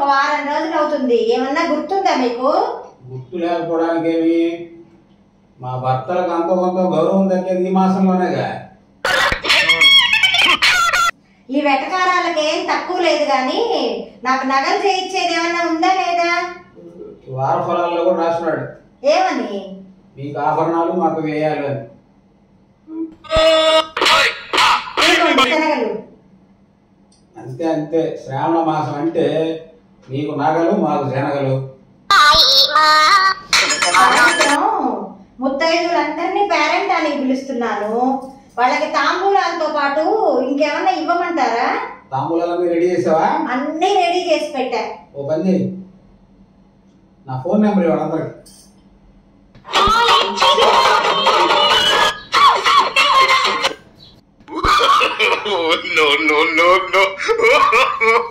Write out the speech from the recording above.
వారం రోజులు అవుతుంది ఏమన్నా గుర్తుందా మీకు గుర్తు లేకపోవడానికి ఏమి మా భర్తలకు అంత కొంత గౌరవం దక్కేది ఈ మాసంలోనేగా ఈ వెటకారాలకు ఏం తక్కువ లేదు కానీ నాకు నగలు చేయించేది ఏమన్నా ఉందా లేదా వార ఫలాల్లో కూడా రాస్తున్నాడు ఏమని మీకు ఆభరణాలు మాకు వేయాలి అని ఇదిగోండి శనగలు అంతే అంతే శ్రావణ మాసం అంటే మీకు నగలు మాకు శనగలు సాయంత్రం ముత్తైదులందరినీ పేరెంట్ అని పిలుస్తున్నాను వాళ్ళకి తాంబూలాలతో పాటు ఇంకేమన్నా ఇవ్వమంటారా తాంబూలాలన్నీ రెడీ చేసావా అన్నీ రెడీ చేసి పెట్టా ఓ పని చేయి నా ఫోన్ నెంబర్ ఇవ్వండి అందరికి no, no, no, no.